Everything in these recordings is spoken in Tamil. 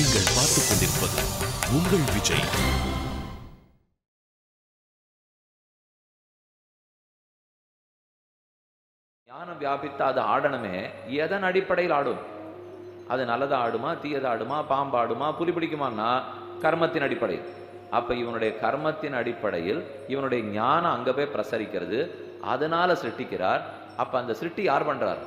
நீங்கள் பார்த்துக் கொண்டிருப்பது உங்கள் விஜய் ஞானம் வியாபித்தா அது ஆடணுமே எதன் அடிப்படையில் ஆடும் அது நல்லதா ஆடுமா தீயதா ஆடுமா பாம்பாடுமா புலி பிடிக்குமான்னா கர்மத்தின் அடிப்படையில் அப்ப இவனுடைய கர்மத்தின் அடிப்படையில் இவனுடைய ஞானம் அங்க போய் பிரசரிக்கிறது அதனால சிருஷ்டிக்கிறார் அப்ப அந்த சிருஷ்டி யார் பண்றார்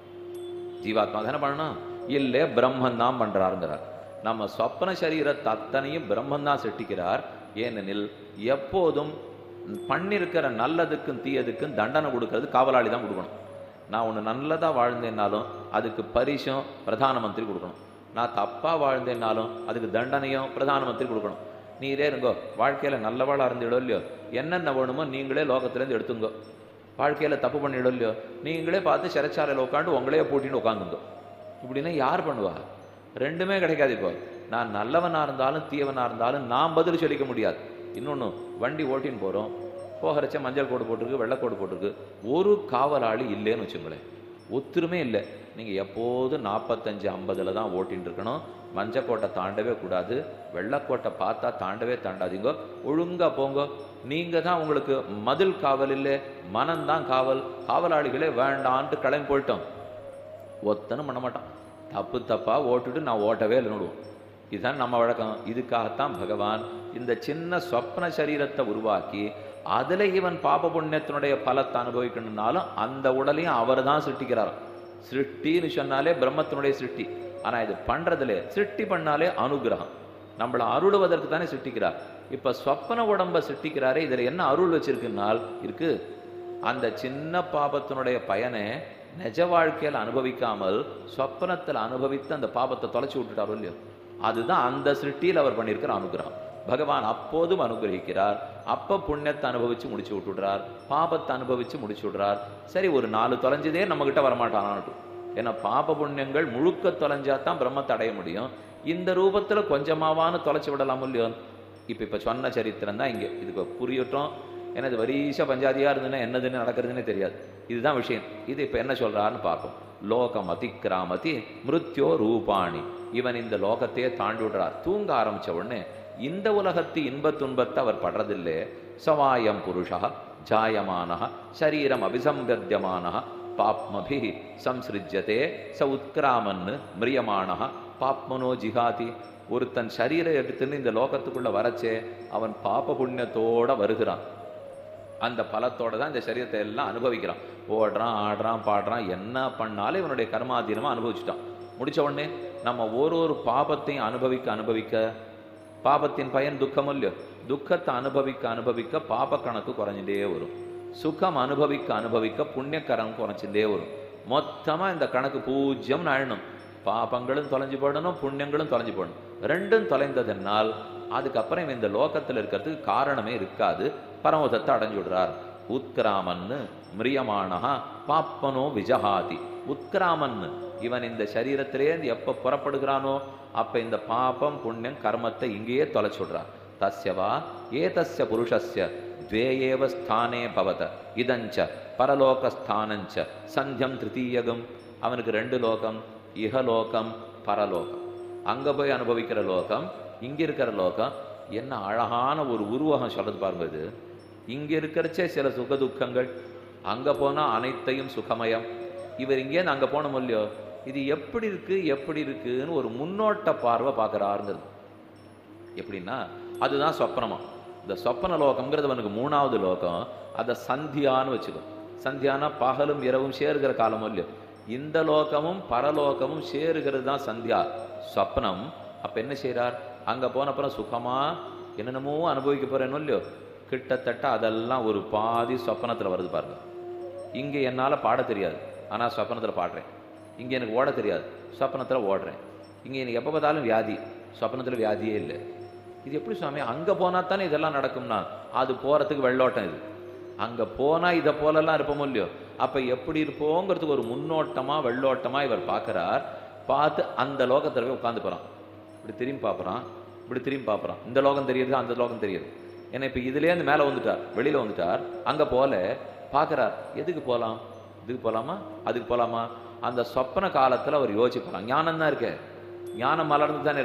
ஜீவாத்மா தானே பண்ணணும் இல்ல பிரம்மன் தான் பண்றாருங்கிறார் நம்ம சொப்பன சரீரத்தை அத்தனையும் பிரம்மன் தான் சிருஷ்டிக்கிறார் ஏனெனில் எப்போதும் பண்ணிருக்கிற நல்லதுக்கும் தீயதுக்கும் தண்டனை கொடுக்கறது காவலாளி தான் கொடுக்கணும் நான் ஒன்று நல்லதாக வாழ்ந்தேன்னாலும் அதுக்கு பரிசும் பிரதான மந்திரி கொடுக்கணும் நான் தப்பாக வாழ்ந்தேன்னாலும் அதுக்கு தண்டனையும் பிரதான மந்திரி கொடுக்கணும் நீரே இருங்கோ வாழ்க்கையில் நல்லவாளாக இருந்திடோ இல்லையோ என்னென்ன வேணுமோ நீங்களே லோகத்துலேருந்து எடுத்துங்கோ வாழ்க்கையில் தப்பு பண்ணிடோ இல்லையோ நீங்களே பார்த்து சிறைச்சாலையில் உட்காந்து உங்களையே பூட்டின்னு உட்காந்துங்கோ இப்படின்னா யார் பண்ணுவா ரெண்டுமே கிடைக்காது இப்போ நான் நல்லவனாக இருந்தாலும் தீயவனாக இருந்தாலும் நான் பதில் சொல்லிக்க முடியாது இன்னொன்று வண்டி ஓட்டின்னு போகிறோம் போகிறச்ச மஞ்சள் கோடு போட்டிருக்கு வெள்ளைக்கோடு போட்டிருக்கு ஒரு காவலாளி இல்லைன்னு வச்சுங்களேன் ஒத்துருமே இல்லை நீங்கள் எப்போதும் நாற்பத்தஞ்சு ஐம்பதில் தான் ஓட்டின்னு இருக்கணும் மஞ்சக்கோட்டை தாண்டவே கூடாது வெள்ளைக்கோட்டை பார்த்தா தாண்டவே தாண்டாதீங்க ஒழுங்கா போங்க நீங்கள் தான் உங்களுக்கு மதில் காவல் இல்லை மனம்தான் காவல் காவலாளிகளே வேண்டான்ட்டு கிளம்பி போயிட்டோம் ஒத்தனும் பண்ண மாட்டான் தப்பு தப்பா ஓட்டுட்டு நான் ஓட்டவே இல்லை நடுவோம் இதுதான் நம்ம வழக்கம் இதுக்காகத்தான் பகவான் இந்த சின்ன சொப்ன சரீரத்தை உருவாக்கி அதுல இவன் பாப புண்ணியத்தினுடைய பலத்தை அனுபவிக்கணும்னாலும் அந்த உடலையும் அவர் தான் சிருஷ்டிக்கிறார் சிருஷ்டின்னு சொன்னாலே பிரம்மத்தினுடைய சிருஷ்டி ஆனா இது பண்றதுல சிருஷ்டி பண்ணாலே அனுகிரகம் நம்மளை அருளுவதற்கு தானே சிருஷ்டிக்கிறார் இப்ப சொப்பன உடம்ப சிருஷ்டிக்கிறாரே இதுல என்ன அருள் வச்சிருக்குன்னால் இருக்கு அந்த சின்ன பாபத்தினுடைய பயனை நிஜ வாழ்க்கையில் அனுபவிக்காமல் சொப்பனத்தில் அனுபவித்து அந்த பாபத்தை தொலைச்சி விட்டுட்டாரோ இல்லையோ அதுதான் அந்த சிருஷ்டியில் அவர் பண்ணியிருக்கிற அனுகிரகம் பகவான் அப்போதும் அனுகிரகிக்கிறார் அப்ப புண்ணியத்தை அனுபவிச்சு முடிச்சு விட்டுடுறார் பாபத்தை அனுபவிச்சு முடிச்சு விடுறார் சரி ஒரு நாலு தொலைஞ்சதே நம்ம கிட்ட வரமாட்டானான்ட்டு ஏன்னா பாப புண்ணியங்கள் முழுக்க தொலைஞ்சா தான் பிரம்மத்தை அடைய முடியும் இந்த ரூபத்துல கொஞ்சமாவான்னு தொலைச்சி விடலாம் இல்லையோ இப்ப இப்ப சொன்ன சரித்திரம் தான் இங்க இதுக்கு புரியட்டும் ஏன்னா இது வரிசா பஞ்சாதியா இருந்ததுன்னா என்னதுன்னு நடக்கிறதுனே தெரியாது இதுதான் விஷயம் இது இப்ப என்ன சொல்றாருன்னு பார்ப்போம் லோகம் அதிக்கிராமதி மிருத்யோ ரூபாணி இவன் இந்த லோகத்தையே தாண்டி விடுறார் தூங்க ஆரம்பிச்ச உடனே இந்த உலகத்து இன்பத் துன்பத்தை அவர் படுறதில்லை சவாயம் புருஷா ஜாயமான சரீரம் அபிசம்பத்தியமான பாப்மபி சம்சிருஜ்யதே ச உத்கிராமன் மிரியமான பாப்மனோ ஜிகாதி ஒருத்தன் சரீரை எடுத்துன்னு இந்த லோகத்துக்குள்ள வரச்சே அவன் பாப புண்ணியத்தோட வருகிறான் அந்த பலத்தோட தான் இந்த சரீரத்தை எல்லாம் அனுபவிக்கிறான் ஓடுறான் ஆடுறான் பாடுறான் என்ன பண்ணாலும் இவனுடைய கர்மாதீனமாக அனுபவிச்சுட்டான் முடிச்ச உடனே நம்ம ஒரு ஒரு பாபத்தையும் அனுபவிக்க அனுபவிக்க பாபத்தின் பயன் துக்கம் இல்லையோ துக்கத்தை அனுபவிக்க அனுபவிக்க பாப கணக்கு குறைஞ்சிட்டே வரும் சுகம் அனுபவிக்க அனுபவிக்க புண்ணிய கணக்கு குறைஞ்சிட்டே வரும் மொத்தமா இந்த கணக்கு பூஜ்யம் ஆயிடணும் பாபங்களும் தொலைஞ்சு போடணும் புண்ணியங்களும் தொலைஞ்சு போடணும் ரெண்டும் தொலைந்ததனால் அதுக்கப்புறம் இவன் இந்த லோகத்தில் இருக்கிறதுக்கு காரணமே இருக்காது பரமதத்தை அடைஞ்சு விடுறார் உத்கிராமன்னு மிரியமானஹா பாப்பனோ விஜஹாதி உத்கிராமன்னு இவன் இந்த சரீரத்திலேருந்து எப்ப புறப்படுகிறானோ அப்ப இந்த பாபம் புண்ணியம் கர்மத்தை இங்கேயே தொலைச்சு விடுறான் தஸ்யவா ஏதஸ்ய புருஷஸ்ய द्वे एव ஸ்தானே பவத இதஞ்ச பரலோகஸ்தானஞ்ச சந்தியம் திருத்தீயகம் அவனுக்கு ரெண்டு லோகம் இகலோகம் பரலோகம் அங்க போய் அனுபவிக்கிற லோகம் இங்க இருக்கிற லோகம் என்ன அழகான ஒரு உருவகம் சொல்றது பாருங்க இது இங்க இருக்கிறச்சே சில சுக துக்கங்கள் அங்க போனா அனைத்தையும் சுகமயம் இவர் இங்கேருந்து அங்க போனோம் இல்லையோ இது எப்படி இருக்கு எப்படி இருக்குன்னு ஒரு முன்னோட்ட பார்வை பார்க்கறாருங்கிறது எப்படின்னா அதுதான் சொப்பனமா இந்த சொப்பன லோகம்ங்கிறது அவனுக்கு மூணாவது லோகம் அதை சந்தியான்னு வச்சுக்கோ சந்தியானா பகலும் இரவும் சேருகிற காலமும் இல்லையோ இந்த லோகமும் பரலோகமும் சேருகிறது தான் சந்தியா சொப்னம் அப்ப என்ன செய்றார் அங்க போனப்புறம் சுகமா என்னென்னமோ அனுபவிக்க போறேன்னு இல்லையோ கிட்டத்தட்ட அதெல்லாம் ஒரு பாதி சொப்பனத்துல வருது பாருங்க இங்க என்னால பாட தெரியாது ஆனா சொப்பனத்துல பாடுறேன் இங்க எனக்கு ஓட தெரியாது சொப்பனத்துல ஓடுறேன் இங்க எனக்கு எப்ப பார்த்தாலும் வியாதி சொப்பனத்துல வியாதியே இல்லை இது எப்படி சுவாமி அங்க போனா தானே இதெல்லாம் நடக்கும்னா அது போறதுக்கு வெள்ளோட்டம் இது அங்க போனா இதை போலெல்லாம் இருப்போமோ இல்லையோ அப்ப எப்படி இருப்போங்கிறதுக்கு ஒரு முன்னோட்டமா வெள்ளோட்டமா இவர் பார்க்கறார் பார்த்து அந்த லோகத்துல போய் உட்காந்து போறான் இப்படி திரும்பி பார்ப்பறான் இப்படி திரும்பி பார்ப்பறான் இந்த லோகம் தெரியுது அந்த லோகம் தெரியுது ஏன்னா இப்ப இதுலேருந்து மேல வந்துட்டார் வெளியில வந்துட்டார் அங்க போல பார்க்கறார் எதுக்கு போலாம் இதுக்கு போலாமா அதுக்கு போலாமா அந்த சொப்பன காலத்துல அவர் யோசிப்பாராம் ஞானம் தான் இருக்கு ஞானம் மலர்ந்து தானே இருக்கு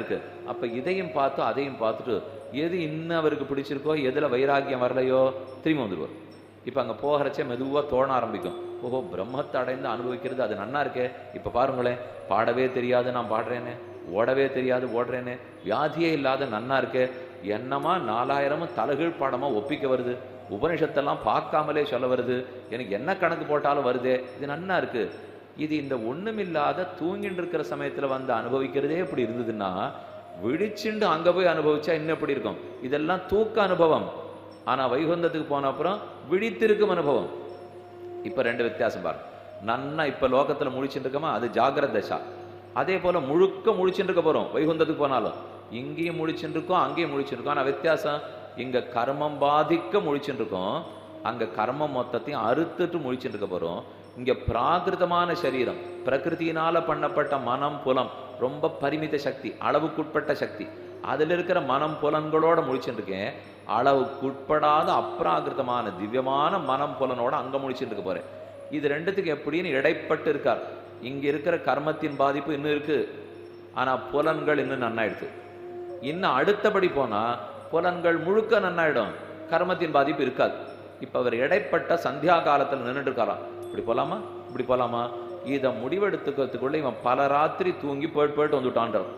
அப்ப இதையும் பார்த்து அதையும் பார்த்துட்டு எது இன்னும் அவருக்கு பிடிச்சிருக்கோ எதுல வைராக்கியம் வரலையோ திரும்பி வந்துடுவார் இப்ப அங்க போகிறச்சே மெதுவா தோண ஆரம்பிக்கும் ஓஹோ பிரம்மத்தை அடைந்து அனுபவிக்கிறது அது நன்னா இருக்கே இப்ப பாருங்களேன் பாடவே தெரியாது நான் பாடுறேனே ஓடவே தெரியாது ஓடுறேனே வியாதியே இல்லாத நன்னா இருக்கே என்னமா நாலாயிரமும் தலைகீழ் பாடமா ஒப்பிக்க வருது உபனிஷத்தெல்லாம் பார்க்காமலே சொல்ல வருது எனக்கு என்ன கணக்கு போட்டாலும் வருதே இது நன்னா இருக்கு இது இந்த ஒண்ணுமில்லாத தூங்கிட்டு இருக்கிற சமயத்துல வந்து அனுபவிக்கிறதே இப்படி இருந்ததுன்னா விழிச்சுண்டு அங்க போய் அனுபவிச்சா இன்னும் எப்படி இருக்கும் இதெல்லாம் தூக்க அனுபவம் ஆனா வைகுந்தத்துக்கு போன அப்புறம் விழித்திருக்கும் அனுபவம் இப்ப ரெண்டு வித்தியாசம் பாருங்க நன்னா இப்ப லோகத்துல முழிச்சுட்டு இருக்கோமா அது ஜாகிரத தசா அதே போல முழுக்க முழிச்சுட்டு இருக்க போறோம் வைகுந்தத்துக்கு போனாலும் இங்கேயும் முழிச்சுட்டு இருக்கோம் அங்கேயும் முழிச்சுட்டு இருக்கோம் ஆனா வித்தியாசம் இங்க கர்மம் பாதிக்க முழிச்சுட்டு இருக்கோம் அங்க கர்மம் மொத்தத்தையும் அறுத்துட்டு முழிச்சுட்டு இருக்க போறோம் இங்க பிராகிருதமான சரீரம் பிரகிருதியினால பண்ணப்பட்ட மனம் புலம் ரொம்ப பரிமித சக்தி அளவுக்குட்பட்ட சக்தி அதுல இருக்கிற மனம் புலன்களோட முழிச்சுட்டு இருக்கேன் அளவுக்குட்படாத அப்ராகிருதமான திவ்யமான மனம் புலனோட அங்க முழிச்சுட்டு இருக்க போறேன் இது ரெண்டுத்துக்கு எப்படின்னு இடைப்பட்டு இருக்கார் இங்க இருக்கிற கர்மத்தின் பாதிப்பு இன்னும் இருக்கு ஆனா புலன்கள் இன்னும் நன்னாயிடுது இன்னும் அடுத்தபடி போனா புலன்கள் முழுக்க நன்னாயிடும் கர்மத்தின் பாதிப்பு இருக்காது இப்ப அவர் இடைப்பட்ட சந்தியா காலத்துல நின்றுட்டு இருக்காராம் இப்படி போலாமா இப்படி போலாமா இதை முடிவெடுத்துக்கிறதுக்குள்ள இவன் பல ராத்திரி தூங்கி போயிட்டு போயிட்டு வந்துட்டான்றான்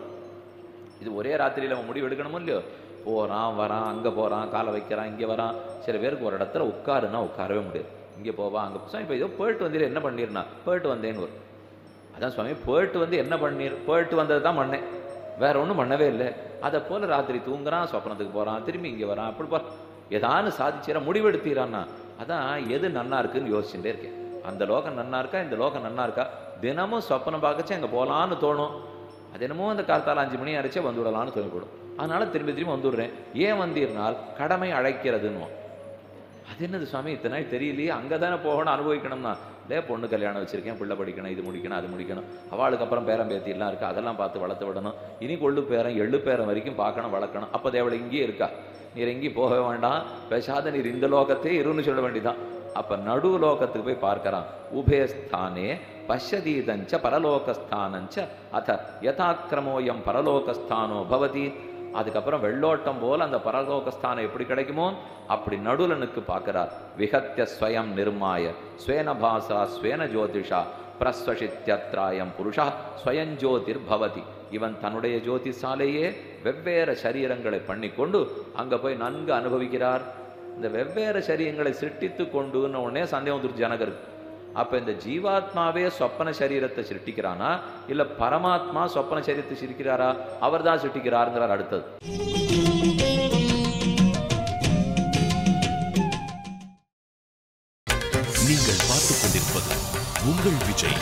இது ஒரே ராத்திரியில அவன் முடிவு எடுக்கணுமோ இல்லையோ போறான் வரான் அங்க போறான் காலை வைக்கிறான் இங்க வரான் சில பேருக்கு ஒரு இடத்துல உட்காருன்னா உட்காரவே முடியாது இங்க போவா அங்க சுவாமி இப்போ ஏதோ போயிட்டு வந்தீர் என்ன பண்ணிருனா போயிட்டு வந்தேன்னு வரும் அதான் சுவாமி போயிட்டு வந்து என்ன பண்ணீர் போயிட்டு வந்தது தான் பண்ணேன் வேற ஒன்றும் பண்ணவே இல்லை அதை போல ராத்திரி தூங்குறான் சொப்னத்துக்கு போறான் திரும்பி இங்க வரான் அப்படி போ ஏதானு சாதிச்சிடா முடிவெடுத்தீரான்னா அதான் எது நன்னா இருக்குன்னு யோசிச்சுட்டே இருக்கேன் அந்த லோகம் நன்னா இருக்கா இந்த லோகம் நன்னா இருக்கா தினமும் சொப்பனம் பார்க்கச்சே அங்க போலான்னு தோணும் அது என்னமோ அந்த காலத்தால் அஞ்சு மணி அரைச்சே வந்து விடலான்னு தோணிவிடும் அதனால திரும்பி திரும்பி வந்துடுறேன் ஏன் வந்தீர்னால் கடமை அழைக்கிறதுன்னு அது என்னது சுவாமி இத்தனை நாள் தெரியலையே அங்கே தானே போகணும் அனுபவிக்கணும்னா டே பொண்ணு கல்யாணம் வச்சிருக்கேன் பிள்ளை படிக்கணும் இது முடிக்கணும் அது முடிக்கணும் அவளுக்கு அப்புறம் பேரம் பேத்தியெல்லாம் இருக்கு அதெல்லாம் பார்த்து வளர்த்து விடணும் இனி கொள்ளு பேரன் எள்ளு பேரன் வரைக்கும் பார்க்கணும் வளர்க்கணும் அப்போ தேவளை இங்கேயே இருக்கா நீர் எங்கேயும் போக வேண்டாம் பேசாத நீர் இந்த லோகத்தே இருன்னு சொல்ல வேண்டியதான் அப்ப நடு லோகத்துக்கு போய் பார்க்கறான் உபயஸ்தானே பஷ்யதீதஞ்ச பரலோகஸ்தானஞ்ச அத யதாக்கிரமோயம் பரலோகஸ்தானோ பவதி அதுக்கப்புறம் வெள்ளோட்டம் போல அந்த பரலோகஸ்தானம் எப்படி கிடைக்குமோ அப்படி நடுலனுக்கு பார்க்கிறார் விகத்திய ஸ்வயம் நிர்மாய ஸ்வேன பாசா ஸ்வேன ஜோதிஷா பிரஸ்வசித்யத்ராயம் புருஷா ஸ்வயம் ஜோதிர் பவதி இவன் தன்னுடைய ஜோதிஷாலேயே வெவ்வேறு சரீரங்களை பண்ணிக்கொண்டு அங்க போய் நன்கு அனுபவிக்கிறார் இந்த வெவ்வேறு சரீரங்களை சிருஷ்டித்து கொண்டுன்னு உடனே சந்தேகம் வந்துருச்சு ஜனகருக்கு அப்ப இந்த ஜீவாத்மாவே சொப்பன சரீரத்தை சிருஷ்டிக்கிறானா இல்ல பரமாத்மா சொப்பன சரீரத்தை சிருக்கிறாரா அவர் தான் சிருஷ்டிக்கிறாருங்கிறார் அடுத்தது நீங்கள் பார்த்துக் கொண்டிருப்பது உங்கள் விஜய்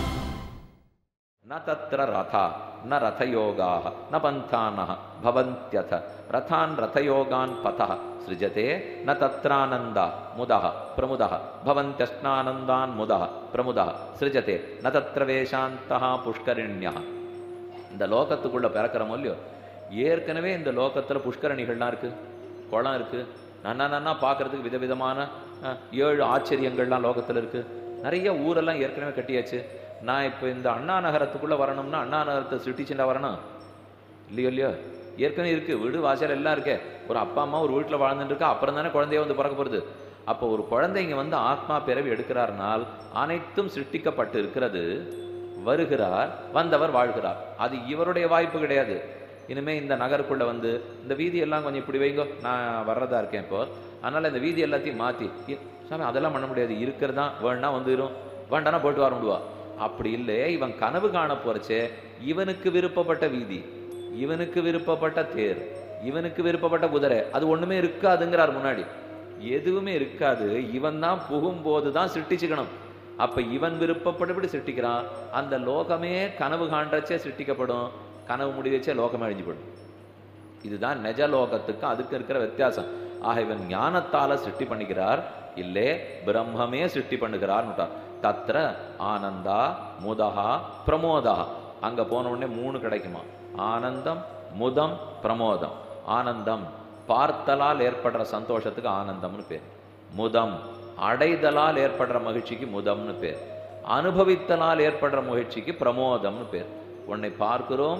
ந தத்ர ரதா ந ரதயோகாः ந பந்தானः भवन्त्यथ ரதான் ரதயோகான் பதः सृजते न तत्रानन्दा मुदः प्रमुदः भवन्त्यश्नानन्दान् मुदः प्रमुदः सृजते न तत्र वेशान्तः पुष्करिण्यः இந்த லோகத்துக்குள்ள பிறக்கிறோமோ இல்லையோ ஏற்கனவே இந்த லோகத்துல புஷ்கரணிகள்லாம் இருக்கு குளம் இருக்கு நன்னா நன்னா பார்க்கறதுக்கு விதவிதமான அஹ், ஏழு ஆச்சரியங்கள்லாம் லோகத்துல இருக்கு நிறைய ஊரெல்லாம் ஏற்கனவே கட்டியாச்சு நான் இப்போ இந்த அண்ணா நகரத்துக்குள்ள வரணும்னா அண்ணா நகரத்தை சிட்டிச்சுண்டா வரணும் இல்லையோ இல்லையோ ஏற்கனவே இருக்கு வீடு வாசல் எல்லாம் இருக்கே ஒரு அப்பா அம்மா ஒரு வீட்டில் வாழ்ந்துட்டு இருக்கா அப்புறம் தானே குழந்தைய வந்து பிறக்க போகிறது அப்போ ஒரு குழந்தைங்க வந்து ஆத்மா பிறவி எடுக்கிறார்னால் அனைத்தும் சிருஷ்டிக்கப்பட்டு இருக்கிறது வருகிறார் வந்தவர் வாழ்கிறார் அது இவருடைய வாய்ப்பு கிடையாது இனிமே இந்த நகருக்குள்ள வந்து இந்த வீதி எல்லாம் கொஞ்சம் இப்படி வைங்கோ நான் வர்றதா இருக்கேன் இப்போ அதனால இந்த வீதி எல்லாத்தையும் மாத்தி இ- சாமி அதெல்லாம் பண்ண முடியாது இருக்கிறதா வேணா வந்துடும் வேண்டானா போயிட்டு வர முடிவா அப்படி இல்லை இவன் கனவு காண போறச்சே இவனுக்கு விருப்பப்பட்ட வீதி இவனுக்கு விருப்பப்பட்ட தேர் இவனுக்கு விருப்பப்பட்ட குதிரை அது ஒண்ணுமே இருக்காதுங்கிறார் முன்னாடி எதுவுமே இருக்காது இவன் தான் புகும்போது தான் சிருஷ்டிச்சுக்கணும் அப்ப இவன் விருப்பப்பட்டபடி சிருஷ்டிக்கிறான் அந்த லோகமே கனவு காண்றச்சே சிருஷ்டிக்கப்படும் கனவு முடிவச்சே லோகமே அழிஞ்சுப்படும் இதுதான் நிஜ லோகத்துக்கு அதுக்கு இருக்கிற வித்தியாசம் ஆக இவன் ஞானத்தால சிருஷ்டி பண்ணிக்கிறார் இல்லே பிரம்மமே சிருஷ்டி பண்ணுகிறார்னுட்டார் தத்ர ஆனந்தா முதஹா பிரமோதா அங்க போன உடனே மூணு கிடைக்குமா ஆனந்தம் முதம் பிரமோதம் ஆனந்தம் பார்த்தலால் ஏற்படுற சந்தோஷத்துக்கு ஆனந்தம்னு பேர் முதம் அடைதலால் ஏற்படுற மகிழ்ச்சிக்கு முதம்னு பேர் அனுபவித்தலால் ஏற்படுற மகிழ்ச்சிக்கு பிரமோதம்னு பேர் உன்னை பார்க்கிறோம்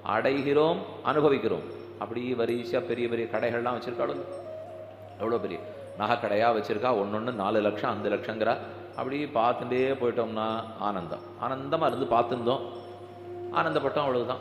அடைகிறோம் அனுபவிக்கிறோம் அப்படி வரிசையா பெரிய பெரிய கடைகள்லாம் வச்சிருக்காளுங்க எவ்வளோ பெரிய நகைக்கடையாக வச்சிருக்கா ஒன்னொன்று நாலு லட்சம் அஞ்சு லட்சங்கிறா அப்படி பார்த்துட்டே போயிட்டோம்னா ஆனந்தம் ஆனந்தமாக இருந்து பார்த்துருந்தோம் ஆனந்தப்பட்டோம் அவ்வளவுதான்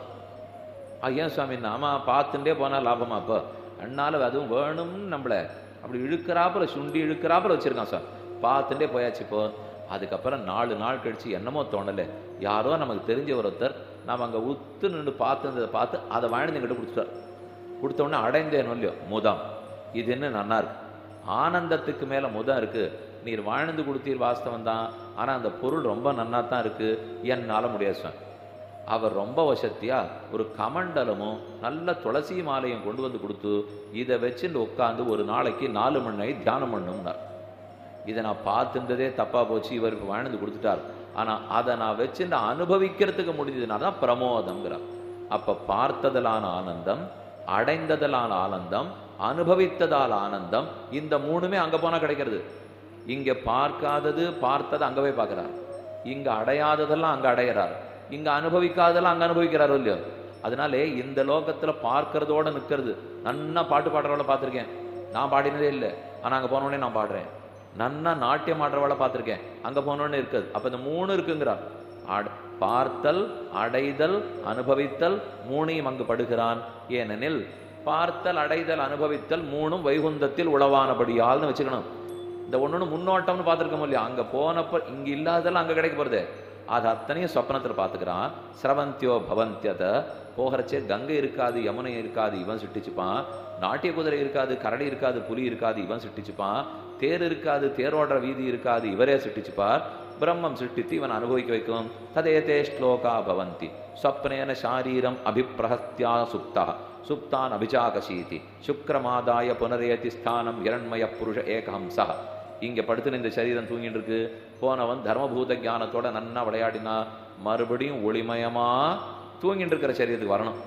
ஆ, ஏன் சுவாமி நாம பார்த்துட்டே போனால் லாபமா அப்போ அண்ணால அதுவும் வேணும்னு நம்மளை அப்படி இழுக்கிறாப்புல சுண்டி இழுக்கிறாப்புல வச்சிருக்கான் சார் பார்த்துட்டே போயாச்சு இப்போ அதுக்கப்புறம் நாலு நாள் கழிச்சு என்னமோ தோணலை யாரோ நமக்கு தெரிஞ்ச ஒருத்தர் நாம் அங்கே உத்து நின்று பார்த்துருந்ததை பார்த்து அதை வாழ்ந்து எங்கிட்ட கொடுத்துட்டார் கொடுத்த உடனே அடைந்தேன் இல்லையோ முதம் இது என்ன நன்னா இருக்கு ஆனந்தத்துக்கு மேல முதம் இருக்கு நீர் வாழ்ந்து கொடுத்தீர் வாஸ்தவம் தான் ஆனா அந்த பொருள் ரொம்ப நன்னா தான் இருக்கு என்னால முடியாது சுவாமி அவர் ரொம்ப வசத்தியா ஒரு கமண்டலமும் நல்ல துளசி மாலையும் கொண்டு வந்து கொடுத்து இதை வச்சுட்டு உட்காந்து ஒரு நாளைக்கு நாலு மணி நேரம் தியானம் பண்ணும்னார் இதை நான் பார்த்துன்றதே தப்பா போச்சு இவருக்கு வாழ்ந்து கொடுத்துட்டார் ஆனா அதை நான் வச்சுட்டு அனுபவிக்கிறதுக்கு முடிஞ்சதுனால தான் பிரமோதம்ங்கிறார் அப்ப பார்த்ததலான ஆனந்தம் அடைந்ததலான ஆனந்தம் அனுபவித்ததால் ஆனந்தம் இந்த மூணுமே அங்க போனா கிடைக்கிறது இங்க பார்க்காதது பார்த்தது அங்க போய் பார்க்கிறார் இங்க அடையாததெல்லாம் அங்க அடையிறார் இங்க அனுபவிக்காததெல்லாம் அங்க அனுபவிக்கிறாரோ இல்லையோ அதனாலே இந்த லோகத்துல பார்க்கறதோட நிக்கிறது நன்னா பாட்டு பாடுறவளை பார்த்திருக்கேன் நான் பாடினதே இல்லை ஆனா அங்க போனோடனே நான் பாடுறேன் நன்னா நாட்டியம் ஆடுறவளை பார்த்திருக்கேன் அங்க போனோடனே இருக்குது அப்ப இந்த மூணு இருக்குங்கிறார் ஆட- பார்த்தல் அடைதல் அனுபவித்தல் மூணையும் அங்கு படுகிறான் ஏனெனில் பார்த்தல் அடைதல் அனுபவித்தல் மூணும் வைகுந்தத்தில் உளவானபடியால்னு வச்சுக்கணும் இந்த ஒண்ணு முன்னோட்டம்னு பார்த்துருக்கோம் இல்லையா அங்க போனப்ப இங்க இல்லாததெல்லாம் அங்க கிடைக்க போறது அது அத்தனையும் சொப்னத்துல பார்த்துக்கிறான் சிரவந்தியோ பவந்தியத போகிறச்சே கங்கை இருக்காது யமுனை இருக்காது இவன் சிட்டிச்சுப்பான் நாட்டிய குதிரை இருக்காது கரடி இருக்காது புலி இருக்காது இவன் சிட்டிச்சுப்பான் தேர் இருக்காது தேரோடுற வீதி இருக்காது இவரே சிட்டிச்சுப்பார் பிரம்மம் சிருஷ்டித்து இவன் அனுபவிக்க வைக்கும் ததேதே ஸ்லோகா பவந்தி ஸ்வப்னேன சாரீரம் அபிப்பிரஹத்யா சுப்தா சுப்தான் அபிஜாகசீதி சுக்ரமாதாய புனரேதி ஸ்தானம் இரண்மய புருஷ ஏகஹம்சா இங்க படுத்துன இந்த சரீரம் தூங்கிட்டு இருக்கு போனவன் தர்மபூத ஞானத்தோட நன்னா விளையாடினா மறுபடியும் ஒளிமயமா தூங்கிட்டு இருக்கிற சரீரத்துக்கு வரணும்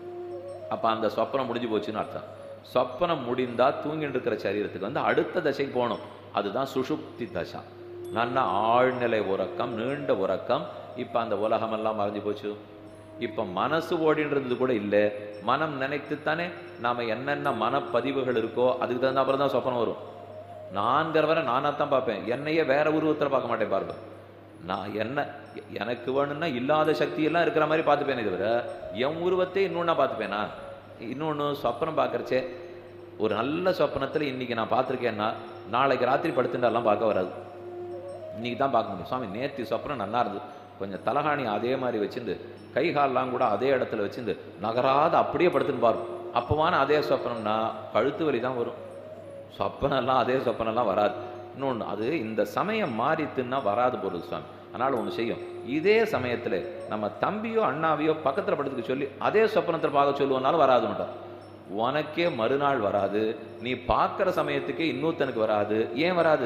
அப்ப அந்த சொப்பனம் முடிஞ்சு போச்சுன்னு அர்த்தம் சொப்பனம் முடிந்தா தூங்கிட்டு இருக்கிற சரீரத்துக்கு வந்து அடுத்த தசைக்கு போகணும் அதுதான் சுஷுப்தி தசா நல்ல ஆழ்நிலை உறக்கம் நீண்ட உறக்கம் இப்ப அந்த உலகமெல்லாம் மறைஞ்சு போச்சு இப்ப மனசு ஓடின்னு இருந்தது கூட இல்லை மனம் நினைத்துத்தானே நாம என்னென்ன மனப்பதிவுகள் இருக்கோ அதுக்கு தகுந்த அப்புறம் தான் சொப்பனம் வரும் நான்கிறவரை நானாக தான் பார்ப்பேன் என்னையே வேற உருவத்தில் பார்க்க மாட்டேன் பாருங்க நான் என்ன எ- எனக்கு வேணும்னா இல்லாத சக்தியெல்லாம் இருக்கிற மாதிரி பார்த்துப்பேனே தவிர என் உருவத்தை இன்னொன்னா பார்த்துப்பேனா இன்னொன்று சொப்பனம் பார்க்கறச்சே ஒரு நல்ல சொப்பனத்தில் இன்னைக்கு நான் பார்த்துருக்கேன்னா நாளைக்கு ராத்திரி படுத்துட்டாலாம் பார்க்க வராது இன்னைக்கு தான் பார்க்க முடியும் சுவாமி நேத்தி சொப்பனம் நல்லா இருந்தது கொஞ்சம் தலகாணி அதே மாதிரி வச்சிருந்து கை கால்லாம் கூட அதே இடத்துல வச்சிருந்து நகராத அப்படியே படுத்துன்னு பாரும் அப்பவான அதே சொப்பனம்னா கழுத்து வலி தான் வரும் சொப்பனம்லாம் அதே சொப்பனம்லாம் வராது இன்னொன்று அது இந்த சமயம் மாறித்துன்னா வராது பொருள் சுவாமி அதனால ஒன்று செய்யும் இதே சமயத்தில் நம்ம தம்பியோ அண்ணாவையோ பக்கத்தில் படுத்துக்க சொல்லி அதே சொப்பனத்தில் பார்க்க சொல்லுவனாலும் வராதுன்ட்டார் உனக்கே மறுநாள் வராது நீ பார்க்குற சமயத்துக்கே இன்னொருத்தனுக்கு வராது ஏன் வராது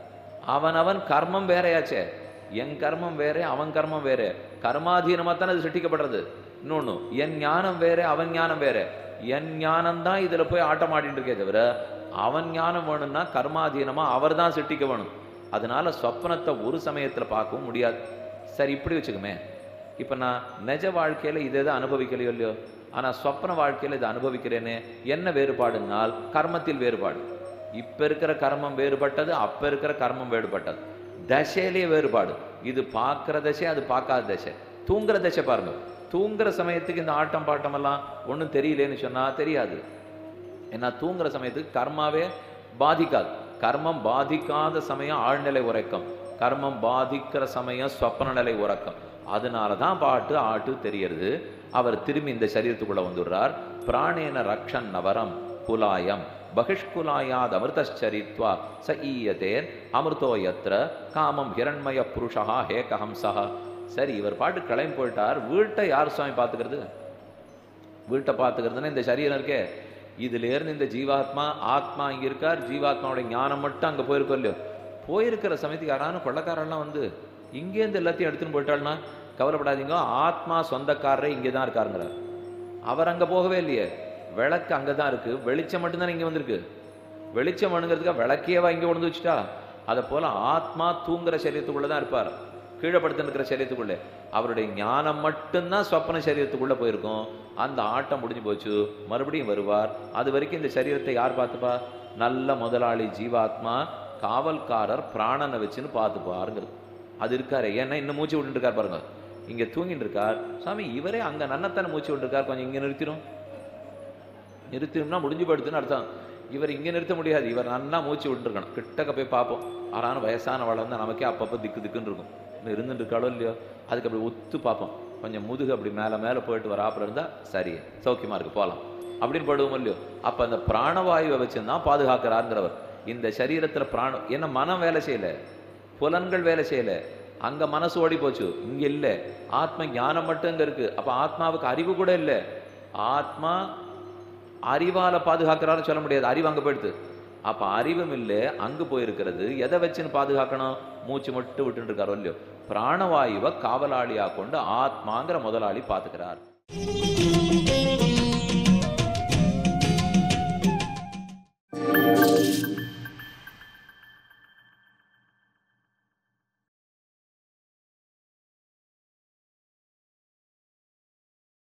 அவனவன் கர்மம் வேறையாச்சே என் கர்மம் வேற அவன் கர்மம் வேற கர்மாதீனமா தானே அது சிட்டிக்கப்படுறது இன்னொன்னு என் ஞானம் வேற அவன் ஞானம் வேற என் ஞானம் தான் இதுல போய் ஆட்டம் ஆடிட்டு இருக்கே தவிர அவன் ஞானம் வேணும்னா கர்மாதீனமா அவர் தான் சிட்டிக்க வேணும் அதனால சொப்பனத்தை ஒரு சமயத்துல பார்க்கவும் முடியாது சரி இப்படி வச்சுக்குமே இப்ப நான் நிஜ வாழ்க்கையில இதை தான் அனுபவிக்கலையோ இல்லையோ ஆனா சொப்பன வாழ்க்கையில இதை அனுபவிக்கிறேனே என்ன வேறுபாடுனால் கர்மத்தில் வேறுபாடு இப்ப இருக்கிற கர்மம் வேறுபட்டது அப்ப இருக்கிற கர்மம் வேறுபட்டது தசையிலேயே வேறுபாடு இது பார்க்கிற தசை அது பார்க்காத தசை தூங்குற தசை பாருங்க தூங்குற சமயத்துக்கு இந்த ஆட்டம் பாட்டம் எல்லாம் ஒன்றும் தெரியலேன்னு சொன்னா தெரியாது ஏன்னா தூங்குற சமயத்துக்கு கர்மாவே பாதிக்காது கர்மம் பாதிக்காத சமயம் ஆழ்நிலை உறக்கம் கர்மம் பாதிக்கிற சமயம் சொப்பன நிலை உறக்கம் அதனால தான் பாட்டு ஆட்டு தெரியறது அவர் திரும்பி இந்த சரீரத்துக்குள்ள வந்துடுறார் பிராணேன ரக்ஷன் நவரம் குலாயம் பகிஷ்குலாயாத் அமிர்தச்சரித்வா ச ஈயதேர் அமிர்தோ யத்ர காமம் ஹிரண்மய புருஷா ஹேகஹம்சா சரி இவர் பாட்டு கிளம்பி போயிட்டார் வீட்டை யார் சுவாமி பார்த்துக்கிறது வீட்டை பார்த்துக்கிறதுன்னா இந்த சரீரம் இருக்கே இதுல இருந்து இந்த ஜீவாத்மா ஆத்மா இங்க இருக்கார் ஜீவாத்மாவோட ஞானம் மட்டும் அங்க போயிருக்கோம் இல்லையோ போயிருக்கிற சமயத்துக்கு யாரான கொள்ளக்காரெல்லாம் வந்து இங்கேருந்து எல்லாத்தையும் எடுத்துன்னு போயிட்டாள்னா கவலைப்படாதீங்க ஆத்மா சொந்தக்காரரே இங்கே தான் இருக்காருங்கிறார் அவர் அங்க போகவே இல்லையே விளக்கு அங்கே தான் இருக்கு வெளிச்சம் மட்டும்தானே இங்க வந்திருக்கு வெளிச்சம் வேணுங்கிறதுக்காக விளக்கையவா இங்க கொண்டு வந்து வச்சுட்டா அதை போல ஆத்மா தூங்குற சரீரத்துக்குள்ள தான் இருப்பார் கீழே படுத்துன்னு இருக்கிற சரீரத்துக்குள்ளே அவருடைய ஞானம் மட்டும்தான் சொப்பன சரீரத்துக்குள்ள போயிருக்கும் அந்த ஆட்டம் முடிஞ்சு போச்சு மறுபடியும் வருவார் அது வரைக்கும் இந்த சரீரத்தை யார் பார்த்துப்பா நல்ல முதலாளி ஜீவாத்மா காவல்காரர் பிராணனை வச்சுன்னு பார்த்துப்பாருங்கிறது அது இருக்காரு ஏன்னா இன்னும் மூச்சு விட்டுட்டு இருக்கார் பாருங்க இங்க தூங்கிட்டு இருக்கார் சாமி இவரே அங்க நன்னத்தானே மூச்சு விட்டு இருக்கார் கொஞ்சம் இங்க நிறுத்திடும் நிறுத்தினோம்னா முடிஞ்சு போயிடுதுன்னு அர்த்தம் இவர் இங்கே நிறுத்த முடியாது இவர் நல்லா மூச்சு விட்டுருக்கணும் கிட்டக்க போய் பார்ப்போம் ஆனாலும் வயசானவளை வந்து நமக்கே அப்பப்போ திக்கு திக்குன்னு இருக்கும் இன்னும் இருந்துட்டு இருக்காளோ இல்லையோ அதுக்கு அப்படி ஒத்து பார்ப்போம் கொஞ்சம் முதுகு அப்படி மேலே மேலே போயிட்டு வராப்புல இருந்தால் சரி சௌக்கியமா இருக்கு போகலாம் அப்படின்னு போடுவோம் இல்லையோ அப்போ அந்த பிராணவாயுவை வச்சுதான் பாதுகாக்கிறாருங்கிறவர் இந்த சரீரத்தில் பிராணம் என்ன மனம் வேலை செய்யல புலன்கள் வேலை செய்யல அங்க மனசு ஓடி போச்சு இங்க இல்ல ஆத்ம ஞானம் மட்டும் இங்க இருக்கு அப்ப ஆத்மாவுக்கு அறிவு கூட இல்ல ஆத்மா அறிவால பாதுகாக்கிறாருன்னு சொல்ல முடியாது அறிவு அங்க போயிடுது அப்ப அறிவும் இல்லை அங்கு போயிருக்கிறது எதை வச்சுன்னு பாதுகாக்கணும் மூச்சு மட்டும் விட்டுட்டு இருக்காரோ இல்லையோ பிராணவாயுவை காவலாளியா கொண்டு ஆத்மாங்கிற முதலாளி பாத்துக்கிறார்